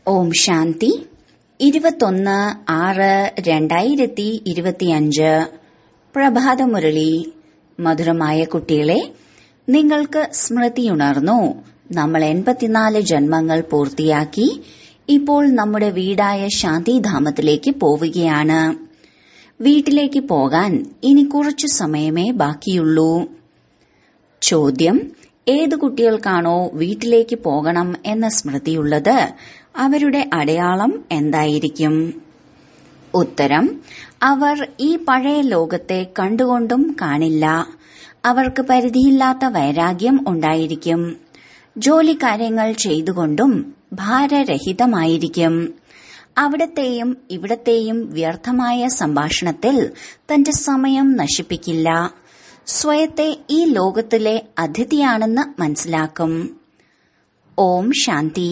ഓം ശാന്തി ഇരുപത്തൊന്ന് ആറ് രണ്ടായിരത്തി ഇരുപത്തിയഞ്ച് പ്രഭാതമുരളി മധുരമായ കുട്ടികളെ നിങ്ങൾക്ക് സ്മൃതിയുണർന്നു നമ്മൾ എൺപത്തിനാല് ജന്മങ്ങൾ പൂർത്തിയാക്കി ഇപ്പോൾ നമ്മുടെ വീടായ ശാന്തിധാമത്തിലേക്ക് പോവുകയാണ് വീട്ടിലേക്ക് പോകാൻ ഇനി കുറച്ചു സമയമേ ബാക്കിയുള്ളൂ ചോദ്യം ഏത് കുട്ടികൾക്കാണോ വീട്ടിലേക്ക് പോകണം എന്ന സ്മൃതിയുള്ളത് അവരുടെ അടയാളം എന്തായിരിക്കും ഉത്തരം അവർ ഈ പഴയ ലോകത്തെ കണ്ടുകൊണ്ടും കാണില്ല അവർക്ക് പരിധിയില്ലാത്ത വൈരാഗ്യം ഉണ്ടായിരിക്കും ജോലിക്കാര്യങ്ങൾ ചെയ്തുകൊണ്ടും ഭാരരഹിതമായിരിക്കും അവിടത്തെയും ഇവിടത്തെയും വ്യർത്ഥമായ സംഭാഷണത്തിൽ തന്റെ സമയം നശിപ്പിക്കില്ല സ്വയത്തെ ഈ ലോകത്തിലെ അതിഥിയാണെന്ന് മനസ്സിലാക്കും ഓം ശാന്തി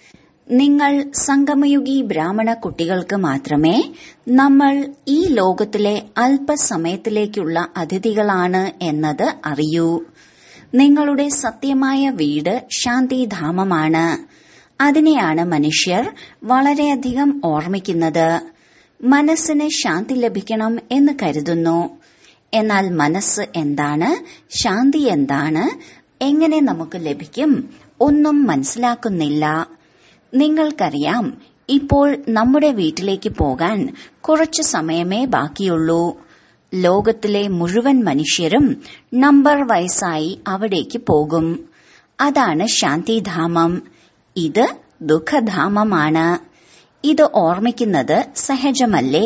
നിങ്ങൾ സംഗമയുഗി ബ്രാഹ്മണ കുട്ടികൾക്ക് മാത്രമേ നമ്മൾ ഈ ലോകത്തിലെ അല്പസമയത്തിലേക്കുള്ള അതിഥികളാണ് എന്നത് അറിയൂ നിങ്ങളുടെ സത്യമായ വീട് ശാന്തിധാമമാണ് അതിനെയാണ് മനുഷ്യർ വളരെയധികം ഓർമ്മിക്കുന്നത് മനസ്സിന് ശാന്തി ലഭിക്കണം എന്ന് കരുതുന്നു എന്നാൽ മനസ്സ് എന്താണ് ശാന്തി എന്താണ് എങ്ങനെ നമുക്ക് ലഭിക്കും ഒന്നും മനസ്സിലാക്കുന്നില്ല നിങ്ങൾക്കറിയാം ഇപ്പോൾ നമ്മുടെ വീട്ടിലേക്ക് പോകാൻ കുറച്ചു സമയമേ ബാക്കിയുള്ളൂ ലോകത്തിലെ മുഴുവൻ മനുഷ്യരും നമ്പർ വയസ്സായി അവിടേക്ക് പോകും അതാണ് ശാന്തിധാമം ഇത് ദുഃഖധാമമാണ് ഇത് ഓർമ്മിക്കുന്നത് സഹജമല്ലേ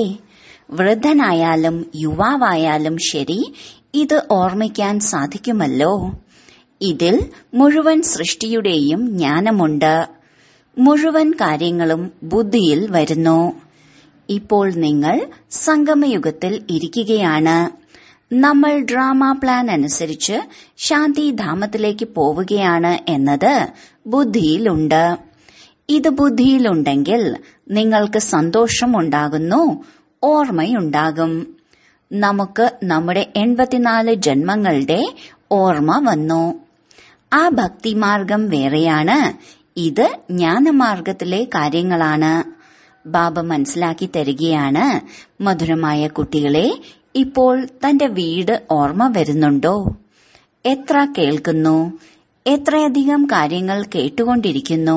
വൃദ്ധനായാലും യുവാവായാലും ശരി ഇത് ഓർമ്മിക്കാൻ സാധിക്കുമല്ലോ ഇതിൽ മുഴുവൻ സൃഷ്ടിയുടെയും ജ്ഞാനമുണ്ട് മുഴുവൻ കാര്യങ്ങളും ബുദ്ധിയിൽ വരുന്നു ഇപ്പോൾ നിങ്ങൾ സംഗമയുഗത്തിൽ ഇരിക്കുകയാണ് നമ്മൾ ഡ്രാമ പ്ലാൻ അനുസരിച്ച് ശാന്തിധാമത്തിലേക്ക് പോവുകയാണ് എന്നത് ബുദ്ധിയിലുണ്ട് ഇത് ബുദ്ധിയിലുണ്ടെങ്കിൽ നിങ്ങൾക്ക് സന്തോഷമുണ്ടാകുന്നു ഓർമ്മയുണ്ടാകും നമുക്ക് നമ്മുടെ എൺപത്തിനാല് ജന്മങ്ങളുടെ ഓർമ്മ വന്നു ആ ഭക്തിമാർഗം വേറെയാണ് ഇത് ജ്ഞാനമാർഗത്തിലെ കാര്യങ്ങളാണ് ബാബ മനസ്സിലാക്കി തരികയാണ് മധുരമായ കുട്ടികളെ ഇപ്പോൾ തന്റെ വീട് ഓർമ്മ വരുന്നുണ്ടോ എത്ര കേൾക്കുന്നു എത്രയധികം കാര്യങ്ങൾ കേട്ടുകൊണ്ടിരിക്കുന്നു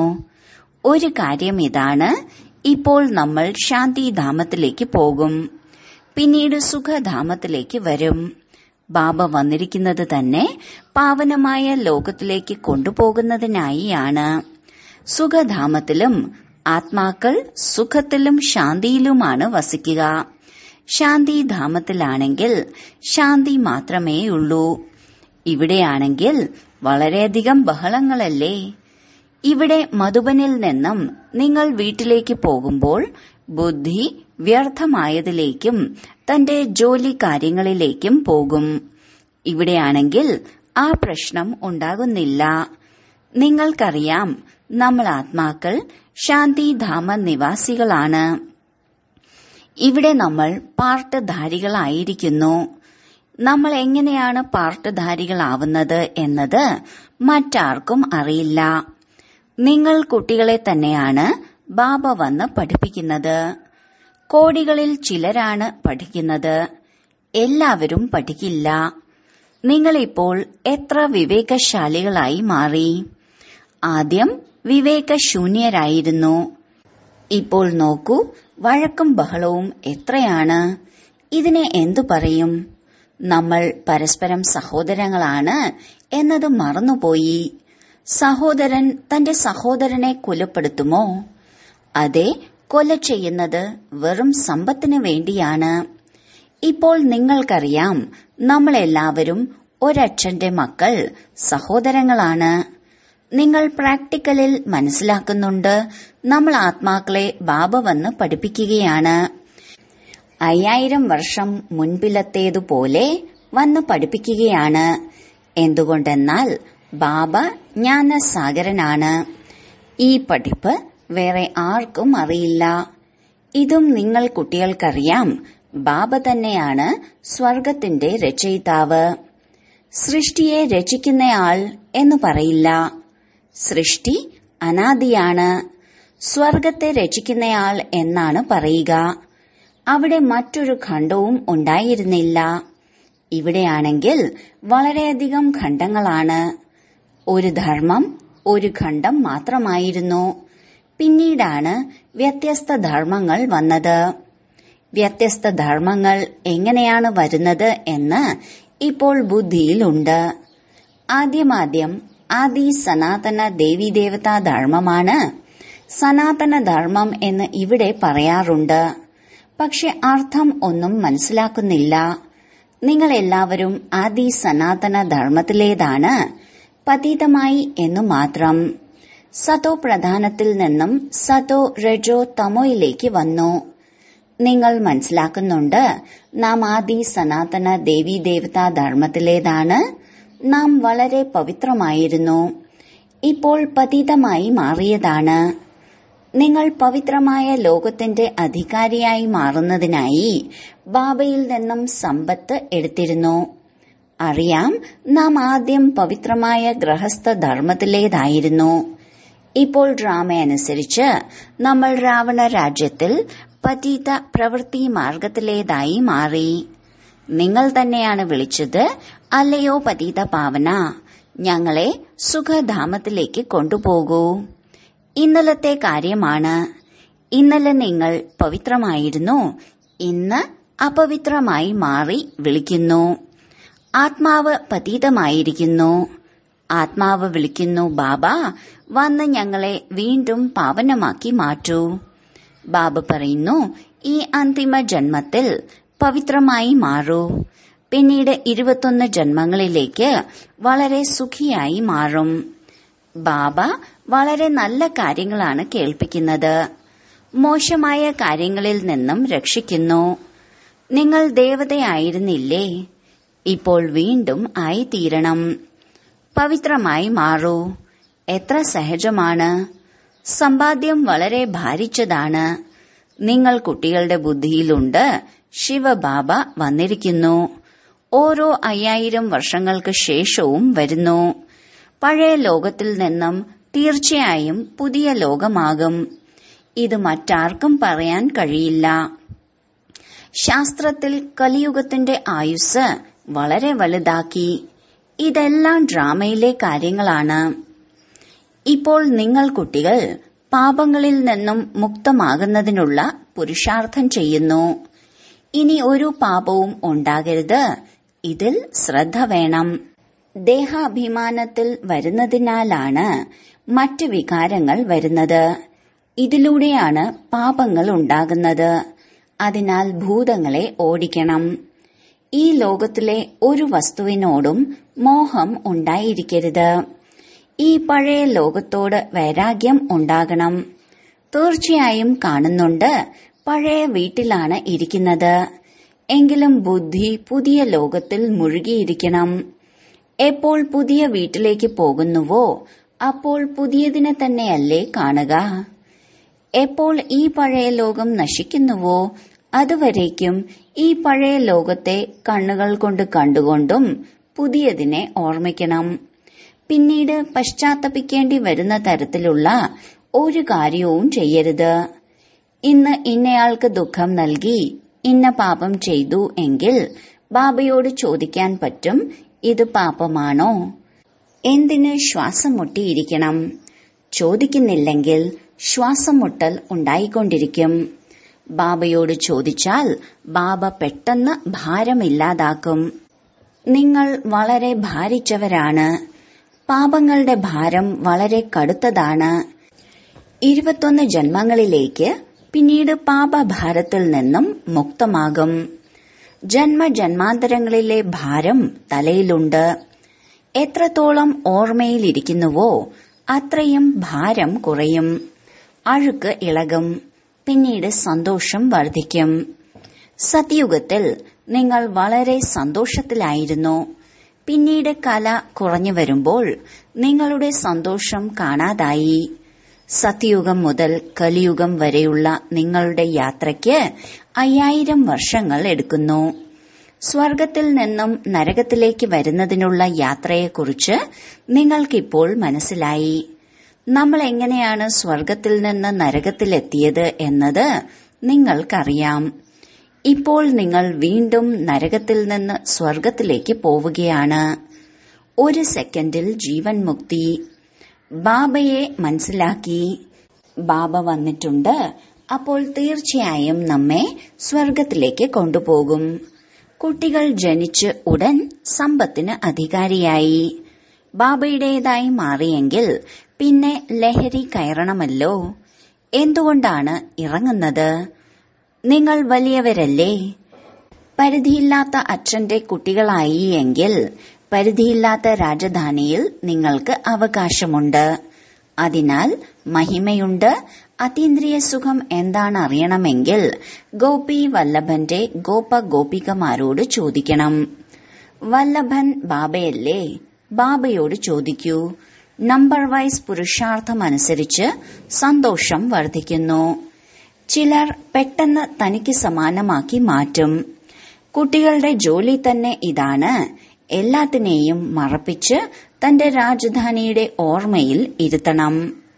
ഒരു കാര്യം ഇതാണ് ഇപ്പോൾ നമ്മൾ ശാന്തിധാമത്തിലേക്ക് പോകും പിന്നീട് സുഖധാമത്തിലേക്ക് വരും ബാബ വന്നിരിക്കുന്നത് തന്നെ പാവനമായ ലോകത്തിലേക്ക് കൊണ്ടുപോകുന്നതിനായിയാണ് സുഖധാമത്തിലും ആത്മാക്കൾ സുഖത്തിലും ശാന്തിയിലുമാണ് വസിക്കുക ശാന്തിധാമത്തിലാണെങ്കിൽ ശാന്തി മാത്രമേ ഉള്ളൂ ഇവിടെയാണെങ്കിൽ വളരെയധികം ബഹളങ്ങളല്ലേ ഇവിടെ മധുബനിൽ നിന്നും നിങ്ങൾ വീട്ടിലേക്ക് പോകുമ്പോൾ ബുദ്ധി വ്യർത്ഥമായതിലേക്കും തന്റെ ജോലി കാര്യങ്ങളിലേക്കും പോകും ഇവിടെയാണെങ്കിൽ ആ പ്രശ്നം ഉണ്ടാകുന്നില്ല നിങ്ങൾക്കറിയാം നമ്മൾ ആത്മാക്കൾ ശാന്തിധാമ നിവാസികളാണ് ഇവിടെ നമ്മൾ പാർട്ടധാരികളായിരിക്കുന്നു നമ്മൾ എങ്ങനെയാണ് പാർട്ടധാരികളാവുന്നത് എന്നത് മറ്റാർക്കും അറിയില്ല നിങ്ങൾ കുട്ടികളെ തന്നെയാണ് ബാബ വന്ന് പഠിപ്പിക്കുന്നത് കോടികളിൽ ചിലരാണ് പഠിക്കുന്നത് എല്ലാവരും പഠിക്കില്ല നിങ്ങളിപ്പോൾ എത്ര വിവേകശാലികളായി മാറി ആദ്യം വിവേകശൂന്യരായിരുന്നു ഇപ്പോൾ നോക്കൂ വഴക്കും ബഹളവും എത്രയാണ് ഇതിനെ എന്തു പറയും നമ്മൾ പരസ്പരം സഹോദരങ്ങളാണ് എന്നത് മറന്നുപോയി സഹോദരൻ തന്റെ സഹോദരനെ കൊലപ്പെടുത്തുമോ അതെ കൊല ചെയ്യുന്നത് വെറും സമ്പത്തിന് വേണ്ടിയാണ് ഇപ്പോൾ നിങ്ങൾക്കറിയാം നമ്മളെല്ലാവരും ഒരച്ഛന്റെ മക്കൾ സഹോദരങ്ങളാണ് നിങ്ങൾ പ്രാക്ടിക്കലിൽ മനസ്സിലാക്കുന്നുണ്ട് നമ്മൾ ആത്മാക്കളെ ബാബ വന്ന് പഠിപ്പിക്കുകയാണ് അയ്യായിരം വർഷം മുൻപിലത്തേതുപോലെ വന്ന് പഠിപ്പിക്കുകയാണ് എന്തുകൊണ്ടെന്നാൽ ബാബ ജ്ഞാനസാഗരനാണ് ഈ പഠിപ്പ് വേറെ ആർക്കും അറിയില്ല ഇതും നിങ്ങൾ കുട്ടികൾക്കറിയാം ബാബ തന്നെയാണ് സ്വർഗത്തിന്റെ രചയിതാവ് സൃഷ്ടിയെ രചിക്കുന്നയാൾ എന്ന് പറയില്ല സൃഷ്ടി അനാദിയാണ് സ്വർഗത്തെ രചിക്കുന്നയാൾ എന്നാണ് പറയുക അവിടെ മറ്റൊരു ഖണ്ഡവും ഉണ്ടായിരുന്നില്ല ഇവിടെയാണെങ്കിൽ വളരെയധികം ഖണ്ഡങ്ങളാണ് ഒരു ധർമ്മം ഒരു ഖണ്ഡം മാത്രമായിരുന്നു പിന്നീടാണ് വ്യത്യസ്ത ധർമ്മങ്ങൾ വന്നത് വ്യത്യസ്ത ധർമ്മങ്ങൾ എങ്ങനെയാണ് വരുന്നത് എന്ന് ഇപ്പോൾ ബുദ്ധിയിലുണ്ട് ആദ്യമാദ്യം ആദി സനാതന ദേവീദേവതാ ധർമ്മമാണ് സനാതന ധർമ്മം എന്ന് ഇവിടെ പറയാറുണ്ട് പക്ഷെ അർത്ഥം ഒന്നും മനസ്സിലാക്കുന്നില്ല നിങ്ങൾ എല്ലാവരും ആദി സനാതന ധർമ്മത്തിലേതാണ് പതീതമായി എന്നു മാത്രം സതോ പ്രധാനത്തിൽ നിന്നും സതോ രജോ തമോയിലേക്ക് വന്നു നിങ്ങൾ മനസ്സിലാക്കുന്നുണ്ട് നാം ആദി സനാതന ദേവീ ദേവതാ ധർമ്മത്തിലേതാണ് നാം വളരെ പവിത്രമായിരുന്നു ഇപ്പോൾ പതിതമായി മാറിയതാണ് നിങ്ങൾ പവിത്രമായ ലോകത്തിന്റെ അധികാരിയായി മാറുന്നതിനായി ബാബയിൽ നിന്നും സമ്പത്ത് എടുത്തിരുന്നു അറിയാം നാം ആദ്യം പവിത്രമായ ഗൃഹസ്ഥ ധർമ്മത്തിലേതായിരുന്നു ഇപ്പോൾ ഡ്രാമ അനുസരിച്ച് നമ്മൾ രാവണ രാജ്യത്തിൽ പതീത പ്രവൃത്തി മാർഗത്തിലേതായി മാറി നിങ്ങൾ തന്നെയാണ് വിളിച്ചത് അല്ലയോ പതീത പാവന ഞങ്ങളെ സുഖധാമത്തിലേക്ക് കൊണ്ടുപോകൂ ഇന്നലത്തെ കാര്യമാണ് ഇന്നലെ നിങ്ങൾ പവിത്രമായിരുന്നു ഇന്ന് അപവിത്രമായി മാറി വിളിക്കുന്നു ആത്മാവ് പതീതമായിരിക്കുന്നു ആത്മാവ് വിളിക്കുന്നു ബാബ വന്ന് ഞങ്ങളെ വീണ്ടും പാവനമാക്കി മാറ്റൂ ബാബ പറയുന്നു ഈ അന്തിമ ജന്മത്തിൽ പവിത്രമായി മാറൂ പിന്നീട് ഇരുപത്തൊന്ന് ജന്മങ്ങളിലേക്ക് വളരെ സുഖിയായി മാറും ബാബ വളരെ നല്ല കാര്യങ്ങളാണ് കേൾപ്പിക്കുന്നത് മോശമായ കാര്യങ്ങളിൽ നിന്നും രക്ഷിക്കുന്നു നിങ്ങൾ ദേവതയായിരുന്നില്ലേ ഇപ്പോൾ വീണ്ടും ആയിത്തീരണം പവിത്രമായി മാറൂ എത്ര സഹജമാണ് സമ്പാദ്യം വളരെ ഭാരിച്ചതാണ് നിങ്ങൾ കുട്ടികളുടെ ബുദ്ധിയിലുണ്ട് ശിവബാബ വന്നിരിക്കുന്നു ഓരോ അയ്യായിരം വർഷങ്ങൾക്ക് ശേഷവും വരുന്നു പഴയ ലോകത്തിൽ നിന്നും തീർച്ചയായും പുതിയ ലോകമാകും ഇത് മറ്റാർക്കും പറയാൻ കഴിയില്ല ശാസ്ത്രത്തിൽ കലിയുഗത്തിന്റെ ആയുസ് വളരെ വലുതാക്കി ഇതെല്ലാം ഡ്രാമയിലെ കാര്യങ്ങളാണ് ഇപ്പോൾ നിങ്ങൾ കുട്ടികൾ പാപങ്ങളിൽ നിന്നും മുക്തമാകുന്നതിനുള്ള പുരുഷാർത്ഥം ചെയ്യുന്നു ഇനി ഒരു പാപവും ഉണ്ടാകരുത് ഇതിൽ ശ്രദ്ധ വേണം ദേഹാഭിമാനത്തിൽ വരുന്നതിനാലാണ് മറ്റ് വികാരങ്ങൾ വരുന്നത് ഇതിലൂടെയാണ് പാപങ്ങൾ ഉണ്ടാകുന്നത് അതിനാൽ ഭൂതങ്ങളെ ഓടിക്കണം ഈ ലോകത്തിലെ ഒരു വസ്തുവിനോടും മോഹം ഉണ്ടായിരിക്കരുത് ഈ പഴയ ലോകത്തോട് വൈരാഗ്യം ഉണ്ടാകണം തീർച്ചയായും കാണുന്നുണ്ട് പഴയ വീട്ടിലാണ് ഇരിക്കുന്നത് എങ്കിലും ബുദ്ധി പുതിയ ലോകത്തിൽ മുഴുകിയിരിക്കണം എപ്പോൾ പുതിയ വീട്ടിലേക്ക് പോകുന്നുവോ അപ്പോൾ പുതിയതിനെ തന്നെയല്ലേ കാണുക എപ്പോൾ ഈ പഴയ ലോകം നശിക്കുന്നുവോ അതുവരേക്കും ഈ പഴയ ലോകത്തെ കണ്ണുകൾ കൊണ്ട് കണ്ടുകൊണ്ടും പുതിയതിനെ ഓർമ്മിക്കണം പിന്നീട് പശ്ചാത്തപിക്കേണ്ടി വരുന്ന തരത്തിലുള്ള ഒരു കാര്യവും ചെയ്യരുത് ഇന്ന് ഇന്നയാൾക്ക് ദുഃഖം നൽകി ഇന്ന പാപം ചെയ്തു എങ്കിൽ ബാബയോട് ചോദിക്കാൻ പറ്റും ഇത് പാപമാണോ എന്തിന് ശ്വാസം മുട്ടിയിരിക്കണം ചോദിക്കുന്നില്ലെങ്കിൽ ശ്വാസം മുട്ടൽ ഉണ്ടായിക്കൊണ്ടിരിക്കും ബാബയോട് ചോദിച്ചാൽ ബാബ പെട്ടെന്ന് ഭാരമില്ലാതാക്കും നിങ്ങൾ വളരെ ഭാരിച്ചവരാണ് പാപങ്ങളുടെ ഭാരം വളരെ കടുത്തതാണ് ഇരുപത്തൊന്ന് ജന്മങ്ങളിലേക്ക് പിന്നീട് പാപഭാരത്തിൽ നിന്നും മുക്തമാകും ജന്മജന്മാന്തരങ്ങളിലെ ഭാരം തലയിലുണ്ട് എത്രത്തോളം ഓർമ്മയിലിരിക്കുന്നുവോ അത്രയും ഭാരം കുറയും അഴുക്ക് ഇളകും പിന്നീട് സന്തോഷം വർദ്ധിക്കും സത്യുഗത്തിൽ നിങ്ങൾ വളരെ സന്തോഷത്തിലായിരുന്നു പിന്നീട് കല കുറഞ്ഞു വരുമ്പോൾ നിങ്ങളുടെ സന്തോഷം കാണാതായി സത്യുഗം മുതൽ കലിയുഗം വരെയുള്ള നിങ്ങളുടെ യാത്രയ്ക്ക് അയ്യായിരം വർഷങ്ങൾ എടുക്കുന്നു സ്വർഗത്തിൽ നിന്നും നരകത്തിലേക്ക് വരുന്നതിനുള്ള യാത്രയെക്കുറിച്ച് നിങ്ങൾക്കിപ്പോൾ മനസ്സിലായി നമ്മൾ എങ്ങനെയാണ് സ്വർഗത്തിൽ നിന്ന് നരകത്തിലെത്തിയത് എന്നത് നിങ്ങൾക്കറിയാം ഇപ്പോൾ നിങ്ങൾ വീണ്ടും നരകത്തിൽ നിന്ന് സ്വർഗത്തിലേക്ക് പോവുകയാണ് ഒരു സെക്കൻഡിൽ ജീവൻ മുക്തി ബാബയെ മനസ്സിലാക്കി ബാബ വന്നിട്ടുണ്ട് അപ്പോൾ തീർച്ചയായും നമ്മെ സ്വർഗത്തിലേക്ക് കൊണ്ടുപോകും കുട്ടികൾ ജനിച്ച് ഉടൻ സമ്പത്തിന് അധികാരിയായി ബാബയുടേതായി മാറിയെങ്കിൽ പിന്നെ ലഹരി കയറണമല്ലോ എന്തുകൊണ്ടാണ് ഇറങ്ങുന്നത് നിങ്ങൾ വലിയവരല്ലേ പരിധിയില്ലാത്ത അച്ഛന്റെ കുട്ടികളായി എങ്കിൽ പരിധിയില്ലാത്ത രാജധാനിയിൽ നിങ്ങൾക്ക് അവകാശമുണ്ട് അതിനാൽ മഹിമയുണ്ട് അതീന്ദ്രിയ സുഖം എന്താണ് അറിയണമെങ്കിൽ ഗോപി വല്ലഭന്റെ ഗോപ ഗോപികമാരോട് ചോദിക്കണം വല്ലഭൻ ബാബയല്ലേ ബാബയോട് ചോദിക്കൂ നമ്പർ വൈസ് പുരുഷാർത്ഥമനുസരിച്ച് സന്തോഷം വർദ്ധിക്കുന്നു ചിലർ പെട്ടെന്ന് തനിക്ക് സമാനമാക്കി മാറ്റും കുട്ടികളുടെ ജോലി തന്നെ ഇതാണ് എല്ലാത്തിനെയും മറപ്പിച്ച് തന്റെ രാജധാനിയുടെ ഓർമ്മയിൽ ഇരുത്തണം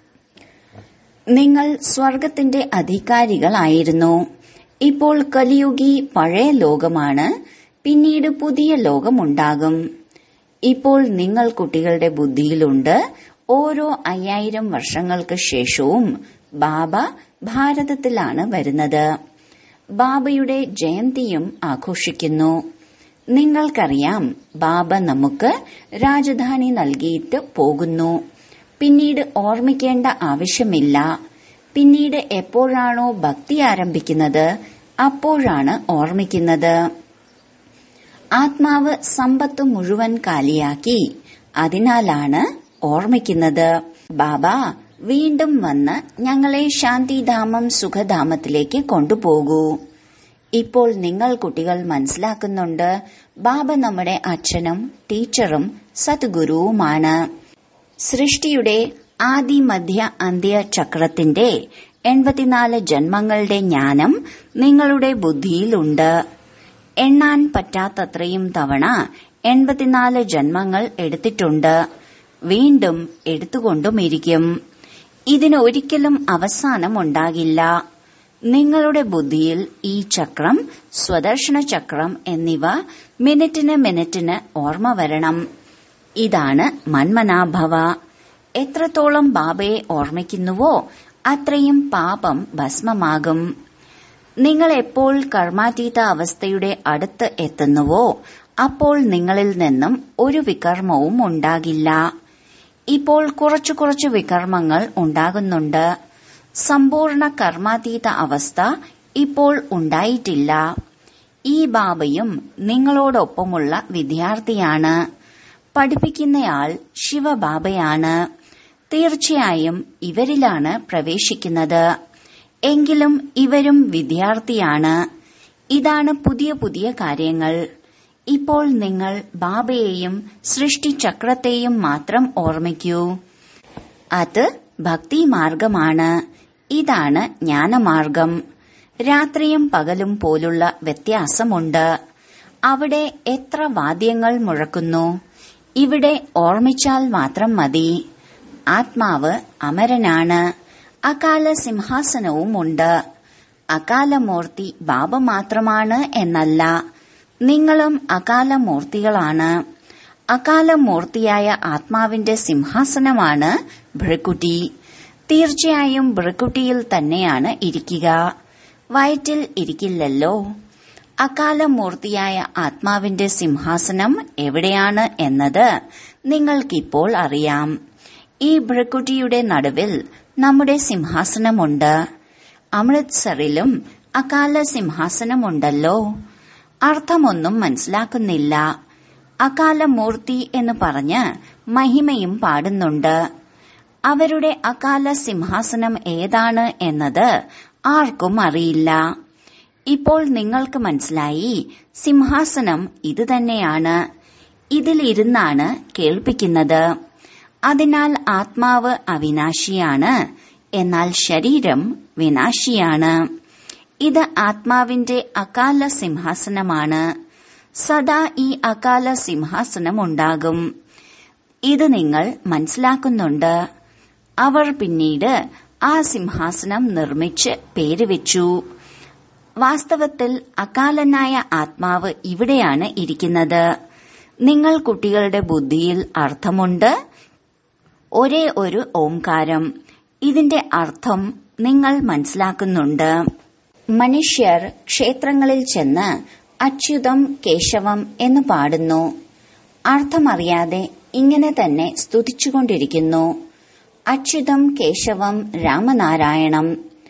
നിങ്ങൾ സ്വർഗത്തിന്റെ അധികാരികളായിരുന്നു ഇപ്പോൾ കലിയുഗി പഴയ ലോകമാണ് പിന്നീട് പുതിയ ലോകമുണ്ടാകും ഇപ്പോൾ നിങ്ങൾ കുട്ടികളുടെ ബുദ്ധിയിലുണ്ട് ഓരോ അയ്യായിരം വർഷങ്ങൾക്ക് ശേഷവും ബാബ ഭാരതത്തിലാണ് വരുന്നത് ബാബയുടെ ജയന്തിയും ആഘോഷിക്കുന്നു നിങ്ങൾക്കറിയാം ബാബ നമുക്ക് രാജധാനി നൽകിയിട്ട് പോകുന്നു പിന്നീട് ഓർമ്മിക്കേണ്ട ആവശ്യമില്ല പിന്നീട് എപ്പോഴാണോ ഭക്തി ആരംഭിക്കുന്നത് അപ്പോഴാണ് ഓർമ്മിക്കുന്നത് ആത്മാവ് സമ്പത്ത് മുഴുവൻ കാലിയാക്കി അതിനാലാണ് ഓർമ്മിക്കുന്നത് ബാബ വീണ്ടും വന്ന് ഞങ്ങളെ ശാന്തിധാമം സുഖധാമത്തിലേക്ക് കൊണ്ടുപോകൂ ഇപ്പോൾ നിങ്ങൾ കുട്ടികൾ മനസ്സിലാക്കുന്നുണ്ട് ബാബ നമ്മുടെ അച്ഛനും ടീച്ചറും സദ്ഗുരുവുമാണ് സൃഷ്ടിയുടെ ആദി മധ്യ അന്ത്യ ചക്രത്തിന്റെ എൺപത്തിനാല് ജന്മങ്ങളുടെ ജ്ഞാനം നിങ്ങളുടെ ബുദ്ധിയിലുണ്ട് എണ്ണാൻ പറ്റാത്തത്രയും തവണ എൺപത്തിനാല് ജന്മങ്ങൾ എടുത്തിട്ടുണ്ട് വീണ്ടും എടുത്തുകൊണ്ടുമിരിക്കും ഇതിന് ഒരിക്കലും അവസാനം ഉണ്ടാകില്ല നിങ്ങളുടെ ബുദ്ധിയിൽ ഈ ചക്രം സ്വദർശന ചക്രം എന്നിവ മിനിറ്റിന് മിനിറ്റിന് ഓർമ്മ വരണം ഇതാണ് മന്മനാഭവ എത്രത്തോളം ബാബയെ ഓർമ്മിക്കുന്നുവോ അത്രയും പാപം ഭസ്മമാകും നിങ്ങൾ എപ്പോൾ കർമാതീത അവസ്ഥയുടെ അടുത്ത് എത്തുന്നുവോ അപ്പോൾ നിങ്ങളിൽ നിന്നും ഒരു വികർമ്മവും ഉണ്ടാകില്ല ഇപ്പോൾ കുറച്ചു കുറച്ചു വികർമ്മങ്ങൾ ഉണ്ടാകുന്നുണ്ട് സമ്പൂർണ്ണ കർമാതീത അവസ്ഥ ഇപ്പോൾ ഉണ്ടായിട്ടില്ല ഈ ബാബയും നിങ്ങളോടൊപ്പമുള്ള വിദ്യാർത്ഥിയാണ് പഠിപ്പിക്കുന്നയാൾ ശിവബാബയാണ് തീർച്ചയായും ഇവരിലാണ് പ്രവേശിക്കുന്നത് എങ്കിലും ഇവരും വിദ്യാർത്ഥിയാണ് ഇതാണ് പുതിയ പുതിയ കാര്യങ്ങൾ ഇപ്പോൾ നിങ്ങൾ ബാബയെയും സൃഷ്ടിചക്രത്തെയും മാത്രം ഓർമ്മിക്കൂ അത് ഭക്തി മാർഗമാണ് ഇതാണ് ജ്ഞാനമാർഗം രാത്രിയും പകലും പോലുള്ള വ്യത്യാസമുണ്ട് അവിടെ എത്ര വാദ്യങ്ങൾ മുഴക്കുന്നു ഇവിടെ ഓർമ്മിച്ചാൽ മാത്രം മതി ആത്മാവ് അമരനാണ് അകാല സിംഹാസനവും ഉണ്ട് അകാലമൂർത്തി ബാബ മാത്രമാണ് എന്നല്ല നിങ്ങളും അകാലമൂർത്തികളാണ് അകാലമൂർത്തിയായ ആത്മാവിന്റെ സിംഹാസനമാണ് ഭൃക്കുട്ടി തീർച്ചയായും ഭൃക്കുട്ടിയിൽ തന്നെയാണ് ഇരിക്കുക വയറ്റിൽ ഇരിക്കില്ലല്ലോ അകാലമൂർത്തിയായ ആത്മാവിന്റെ സിംഹാസനം എവിടെയാണ് എന്നത് നിങ്ങൾക്കിപ്പോൾ അറിയാം ഈ ഭൃക്കുട്ടിയുടെ നടുവിൽ നമ്മുടെ സിംഹാസനമുണ്ട് അമൃത്സറിലും അകാല സിംഹാസനമുണ്ടല്ലോ അർത്ഥമൊന്നും മനസ്സിലാക്കുന്നില്ല അകാലമൂർത്തി എന്ന് പറഞ്ഞ് മഹിമയും പാടുന്നുണ്ട് അവരുടെ അകാല സിംഹാസനം ഏതാണ് എന്നത് ആർക്കും അറിയില്ല ഇപ്പോൾ നിങ്ങൾക്ക് മനസ്സിലായി സിംഹാസനം ഇതുതന്നെയാണ് ഇതിലിരുന്നാണ് കേൾപ്പിക്കുന്നത് അതിനാൽ ആത്മാവ് അവിനാശിയാണ് എന്നാൽ ശരീരം വിനാശിയാണ് ഇത് ആത്മാവിന്റെ അകാല സിംഹാസനമാണ് സദാ ഈ അകാല സിംഹാസനം ഉണ്ടാകും ഇത് നിങ്ങൾ മനസ്സിലാക്കുന്നുണ്ട് അവർ പിന്നീട് ആ സിംഹാസനം നിർമ്മിച്ച് പേര് വെച്ചു വാസ്തവത്തിൽ അകാലനായ ആത്മാവ് ഇവിടെയാണ് ഇരിക്കുന്നത് നിങ്ങൾ കുട്ടികളുടെ ബുദ്ധിയിൽ അർത്ഥമുണ്ട് ഒരേ ഒരു ഓംകാരം ഇതിന്റെ അർത്ഥം നിങ്ങൾ മനസ്സിലാക്കുന്നുണ്ട് മനുഷ്യർ ക്ഷേത്രങ്ങളിൽ ചെന്ന് അച്യുതം കേശവം എന്ന് പാടുന്നു അർത്ഥമറിയാതെ ഇങ്ങനെ തന്നെ സ്തുതിച്ചുകൊണ്ടിരിക്കുന്നു അച്യുതം കേശവം രാമനാരായണം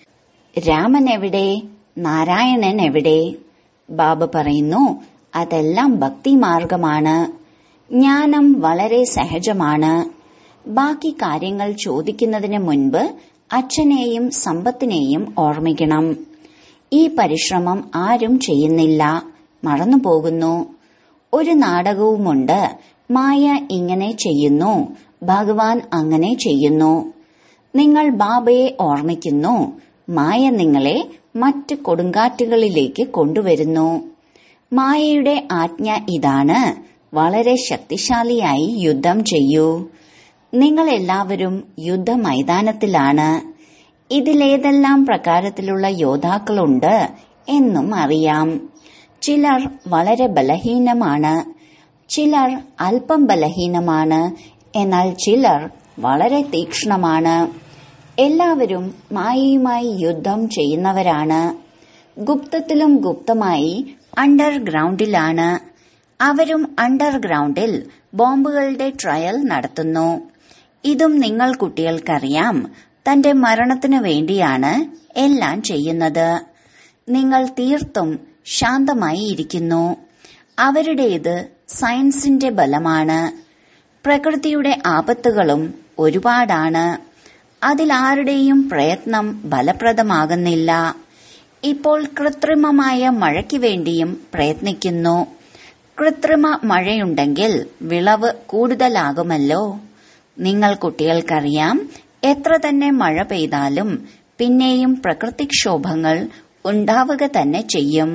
രാമൻ എവിടെ നാരായണൻ എവിടെ ബാബ പറയുന്നു അതെല്ലാം ഭക്തിമാർഗമാണ് ജ്ഞാനം വളരെ സഹജമാണ് ബാക്കി കാര്യങ്ങൾ ചോദിക്കുന്നതിന് മുൻപ് അച്ഛനെയും സമ്പത്തിനെയും ഓർമ്മിക്കണം ഈ പരിശ്രമം ആരും ചെയ്യുന്നില്ല മറന്നുപോകുന്നു ഒരു നാടകവുമുണ്ട് മായ ഇങ്ങനെ ചെയ്യുന്നു ഭഗവാൻ അങ്ങനെ ചെയ്യുന്നു നിങ്ങൾ ബാബയെ ഓർമ്മിക്കുന്നു മായ നിങ്ങളെ മറ്റ് കൊടുങ്കാറ്റുകളിലേക്ക് കൊണ്ടുവരുന്നു മായയുടെ ആജ്ഞ ഇതാണ് വളരെ ശക്തിശാലിയായി യുദ്ധം ചെയ്യൂ നിങ്ങൾ എല്ലാവരും യുദ്ധ മൈതാനത്തിലാണ് ഇതിലേതെല്ലാം പ്രകാരത്തിലുള്ള യോദ്ധാക്കളുണ്ട് എന്നും അറിയാം ചിലർ വളരെ ബലഹീനമാണ് ചിലർ അല്പം ബലഹീനമാണ് എന്നാൽ ചിലർ വളരെ തീക്ഷ്ണമാണ് എല്ലാവരും മായയുമായി യുദ്ധം ചെയ്യുന്നവരാണ് ഗുപ്തത്തിലും ഗുപ്തമായി അണ്ടർഗ്രൗണ്ടിലാണ് അവരും അണ്ടർഗ്രൗണ്ടിൽ ബോംബുകളുടെ ട്രയൽ നടത്തുന്നു ഇതും നിങ്ങൾ കുട്ടികൾക്കറിയാം തന്റെ മരണത്തിനു വേണ്ടിയാണ് എല്ലാം ചെയ്യുന്നത് നിങ്ങൾ തീർത്തും ശാന്തമായി ഇരിക്കുന്നു അവരുടേത് സയൻസിന്റെ ബലമാണ് പ്രകൃതിയുടെ ആപത്തുകളും ഒരുപാടാണ് അതിലാരുടെയും പ്രയത്നം ഫലപ്രദമാകുന്നില്ല ഇപ്പോൾ കൃത്രിമമായ മഴയ്ക്ക് വേണ്ടിയും പ്രയത്നിക്കുന്നു കൃത്രിമ മഴയുണ്ടെങ്കിൽ വിളവ് കൂടുതലാകുമല്ലോ നിങ്ങൾ കുട്ടികൾക്കറിയാം എത്ര തന്നെ മഴ പെയ്താലും പിന്നെയും പ്രകൃതിക്ഷോഭങ്ങൾ ഉണ്ടാവുക തന്നെ ചെയ്യും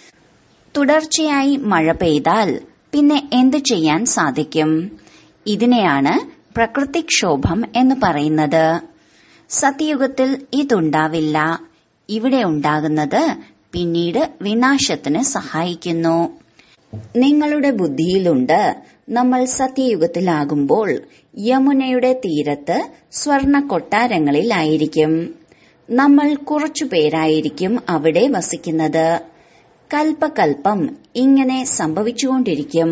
തുടർച്ചയായി മഴ പെയ്താൽ പിന്നെ എന്തു ചെയ്യാൻ സാധിക്കും ഇതിനെയാണ് പ്രകൃതിക്ഷോഭം എന്ന് പറയുന്നത് സത്യയുഗത്തിൽ ഇതുണ്ടാവില്ല ഇവിടെ ഉണ്ടാകുന്നത് പിന്നീട് വിനാശത്തിന് സഹായിക്കുന്നു നിങ്ങളുടെ ബുദ്ധിയിലുണ്ട് നമ്മൾ സത്യയുഗത്തിലാകുമ്പോൾ യമുനയുടെ തീരത്ത് സ്വർണ കൊട്ടാരങ്ങളിലായിരിക്കും നമ്മൾ കുറച്ചു പേരായിരിക്കും അവിടെ വസിക്കുന്നത് കൽപ്പകൽപ്പം ഇങ്ങനെ സംഭവിച്ചുകൊണ്ടിരിക്കും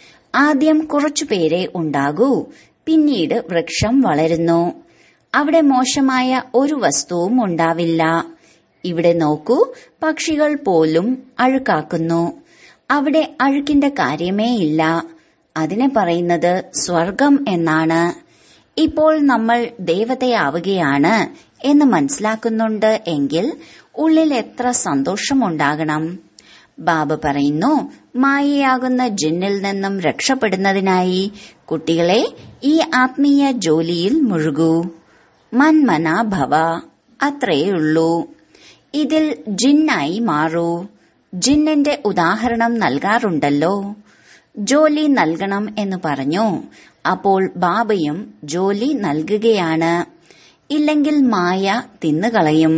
ആദ്യം കുറച്ചു പേരെ ഉണ്ടാകൂ പിന്നീട് വൃക്ഷം വളരുന്നു അവിടെ മോശമായ ഒരു വസ്തുവും ഉണ്ടാവില്ല ഇവിടെ നോക്കൂ പക്ഷികൾ പോലും അഴുക്കാക്കുന്നു അവിടെ അഴുക്കിന്റെ കാര്യമേ ഇല്ല അതിനെ പറയുന്നത് സ്വർഗം എന്നാണ് ഇപ്പോൾ നമ്മൾ ദേവതയാവുകയാണ് എന്ന് മനസ്സിലാക്കുന്നുണ്ട് എങ്കിൽ ഉള്ളിൽ എത്ര സന്തോഷമുണ്ടാകണം ബാബ പറയുന്നു മായയാകുന്ന ജിന്നിൽ നിന്നും രക്ഷപ്പെടുന്നതിനായി കുട്ടികളെ ഈ ആത്മീയ ജോലിയിൽ മുഴുകൂ മന്മന ഭവ അത്രയുള്ളൂ ഇതിൽ ജിന്നായി മാറൂ ജിന്നിന്റെ ഉദാഹരണം നൽകാറുണ്ടല്ലോ ജോലി നൽകണം എന്ന് പറഞ്ഞു അപ്പോൾ ബാബയും ജോലി നൽകുകയാണ് ഇല്ലെങ്കിൽ മായ തിന്നുകളയും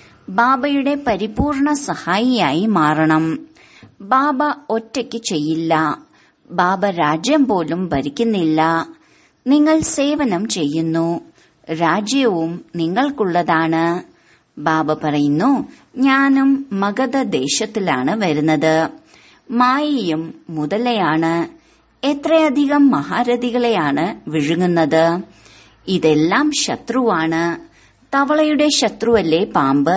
ബാബയുടെ പരിപൂർണ സഹായിയായി മാറണം ബാബ ഒറ്റയ്ക്ക് ചെയ്യില്ല ബാബ രാജ്യം പോലും ഭരിക്കുന്നില്ല നിങ്ങൾ സേവനം ചെയ്യുന്നു രാജ്യവും നിങ്ങൾക്കുള്ളതാണ് ബാബ പറയുന്നു ഞാനും മഗധ ദേശത്തിലാണ് വരുന്നത് മായയും മുതലയാണ് എത്രയധികം മഹാരഥികളെയാണ് വിഴുങ്ങുന്നത് ഇതെല്ലാം ശത്രുവാണ് തവളയുടെ ശത്രുവല്ലേ പാമ്പ്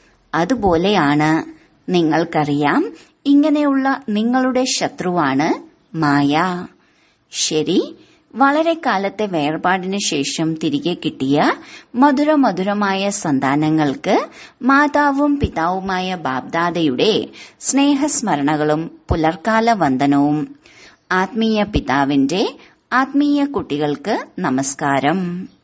അതുപോലെയാണ് നിങ്ങൾക്കറിയാം ഇങ്ങനെയുള്ള നിങ്ങളുടെ ശത്രുവാണ് മായ ശരി വളരെ കാലത്തെ വേർപാടിന് ശേഷം തിരികെ കിട്ടിയ മധുരമധുരമായ സന്താനങ്ങൾക്ക് മാതാവും പിതാവുമായ ബാബ്ദാദയുടെ സ്നേഹസ്മരണകളും പുലർക്കാല വന്ദനവും ആത്മീയ പിതാവിന്റെ ആത്മീയ കുട്ടികൾക്ക് നമസ്കാരം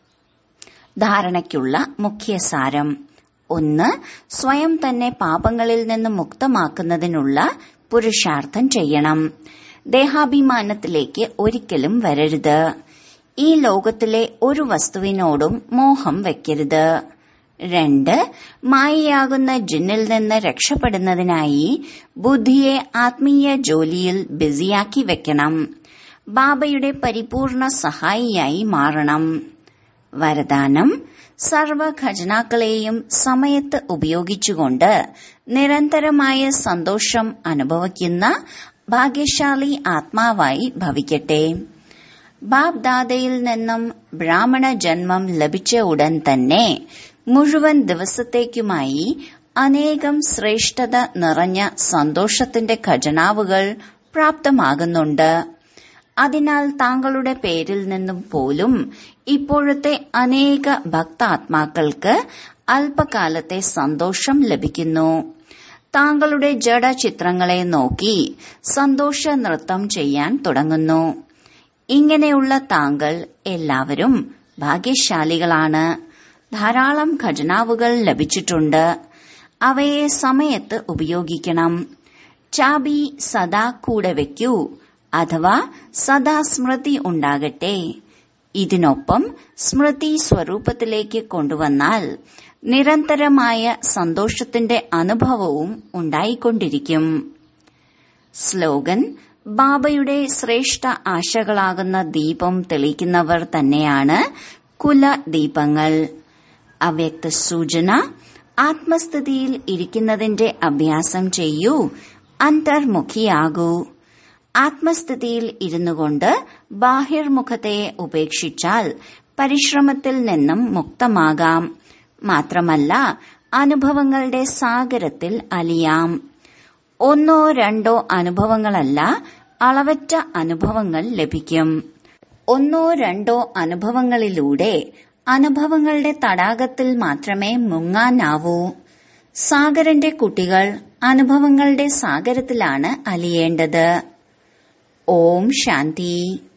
ധാരണയ്ക്കുള്ള മുഖ്യസാരം ഒന്ന് സ്വയം തന്നെ പാപങ്ങളിൽ നിന്ന് മുക്തമാക്കുന്നതിനുള്ള പുരുഷാർത്ഥം ചെയ്യണം ദേഹാഭിമാനത്തിലേക്ക് ഒരിക്കലും വരരുത് ഈ ലോകത്തിലെ ഒരു വസ്തുവിനോടും മോഹം വെക്കരുത് രണ്ട് മായയാകുന്ന ജിന്നിൽ നിന്ന് രക്ഷപ്പെടുന്നതിനായി ബുദ്ധിയെ ആത്മീയ ജോലിയിൽ ബിസിയാക്കി വെക്കണം ബാബയുടെ പരിപൂർണ സഹായിയായി മാറണം വരദാനം സർവ ഖജനാക്കളെയും സമയത്ത് ഉപയോഗിച്ചുകൊണ്ട് നിരന്തരമായ സന്തോഷം അനുഭവിക്കുന്ന ഭാഗ്യശാലി ആത്മാവായി ഭവിക്കട്ടെ ബാബ് ദാദയിൽ നിന്നും ബ്രാഹ്മണ ജന്മം ലഭിച്ച ഉടൻ തന്നെ മുഴുവൻ ദിവസത്തേക്കുമായി അനേകം ശ്രേഷ്ഠത നിറഞ്ഞ സന്തോഷത്തിന്റെ ഖജനാവുകൾ പ്രാപ്തമാകുന്നുണ്ട് അതിനാൽ താങ്കളുടെ പേരിൽ നിന്നും പോലും ഇപ്പോഴത്തെ അനേക ഭക്താത്മാക്കൾക്ക് അല്പകാലത്തെ സന്തോഷം ലഭിക്കുന്നു താങ്കളുടെ ജഡചിത്രങ്ങളെ നോക്കി സന്തോഷ നൃത്തം ചെയ്യാൻ തുടങ്ങുന്നു ഇങ്ങനെയുള്ള താങ്കൾ എല്ലാവരും ഭാഗ്യശാലികളാണ് ധാരാളം ഖജനാവുകൾ ലഭിച്ചിട്ടുണ്ട് അവയെ സമയത്ത് ഉപയോഗിക്കണം ചാബി സദാ കൂടെ വയ്ക്കൂ അഥവാ സദാ സ്മൃതി ഉണ്ടാകട്ടെ ഇതിനൊപ്പം സ്മൃതി സ്വരൂപത്തിലേക്ക് കൊണ്ടുവന്നാൽ നിരന്തരമായ സന്തോഷത്തിന്റെ അനുഭവവും ഉണ്ടായിക്കൊണ്ടിരിക്കും സ്ലോഗൻ ബാബയുടെ ശ്രേഷ്ഠ ആശകളാകുന്ന ദീപം തെളിക്കുന്നവർ തന്നെയാണ് കുലദീപങ്ങൾ അവ്യക്ത സൂചന ആത്മസ്ഥിതിയിൽ ഇരിക്കുന്നതിന്റെ അഭ്യാസം ചെയ്യൂ അന്തർമുഖിയാകൂ ആത്മസ്ഥിതിയിൽ ഇരുന്നുകൊണ്ട് ബാഹിർമുഖത്തെ ഉപേക്ഷിച്ചാൽ പരിശ്രമത്തിൽ നിന്നും മുക്തമാകാം മാത്രമല്ല അനുഭവങ്ങളുടെ സാഗരത്തിൽ അലിയാം ഒന്നോ രണ്ടോ അനുഭവങ്ങളല്ല അളവറ്റ അനുഭവങ്ങൾ ലഭിക്കും ഒന്നോ രണ്ടോ അനുഭവങ്ങളിലൂടെ അനുഭവങ്ങളുടെ തടാകത്തിൽ മാത്രമേ മുങ്ങാനാവൂ സാഗരന്റെ കുട്ടികൾ അനുഭവങ്ങളുടെ സാഗരത്തിലാണ് അലിയേണ്ടത് ഓം ശാന്തി